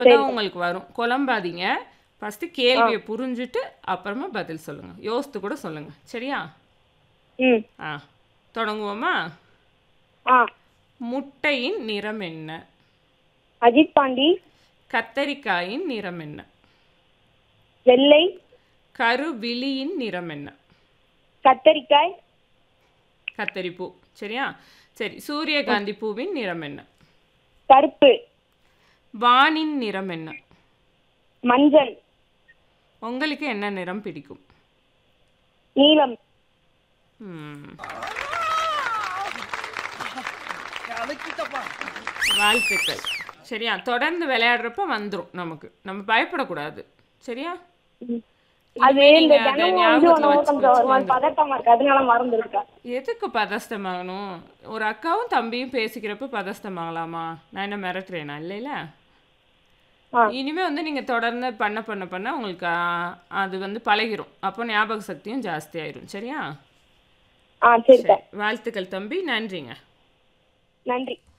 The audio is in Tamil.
அப்பதான் உங்களுக்கு வரும் குழம்பாதீங்க ஃபஸ்ட்டு கேள்வியை புரிஞ்சுட்டு அப்புறமா பதில் சொல்லுங்க யோசித்து கூட சொல்லுங்க சரியா ம் ஆ தொடங்குவோமா ஆ முட்டையின் நிறம் என்ன அஜித் பாண்டி கத்தரிக்காயின் நிறம் என்ன வெள்ளை கருவிழியின் நிறம் என்ன கத்தரிக்காய் கத்தரிப்பூ சரியா சரி சூரியகாந்தி பூவின் நிறம் என்ன கருப்பு வானின் நிறம் என்ன மஞ்சள் உங்களுக்கு என்ன நிறம் பிடிக்கும் நீலம் ம். வாழ்த்துக்கள் சரியா தொடர்ந்து விளையாடுறப்ப வந்துரும் நமக்கு நம்ம பயப்படக்கூடாது சரியா ம். அது இனிமே இந்த நீங்க அதை தினமும் வந்து ஞாபகத்துல உணவு வச்சு கொஞ்சம் ஒரு மாதிரி வச்சுக்கோங்க. பதட்டமா இருக்கு அதனால மறந்துருக்கேன் எதுக்கு பதஸ்தமாகணும் ஒரு அக்காவும் தம்பியும் பேசிக்கிறப்ப பதஸ்தமாகலாமா நான் என்ன மிரட்டுறேனா இல்லைல்ல ஆ. இனிமே வந்து நீங்க தொடர்ந்து பண்ண பண்ண பண்ண உங்களுக்கு ஆ, அது வந்து பழகிரும் அப்போ ஞாபக சக்தியும் ஜாஸ்தி ஆயிரும் சரியா ஆ சரிக்கா வாழ்த்துக்கள் தம்பி நன்றிங்க நன்றி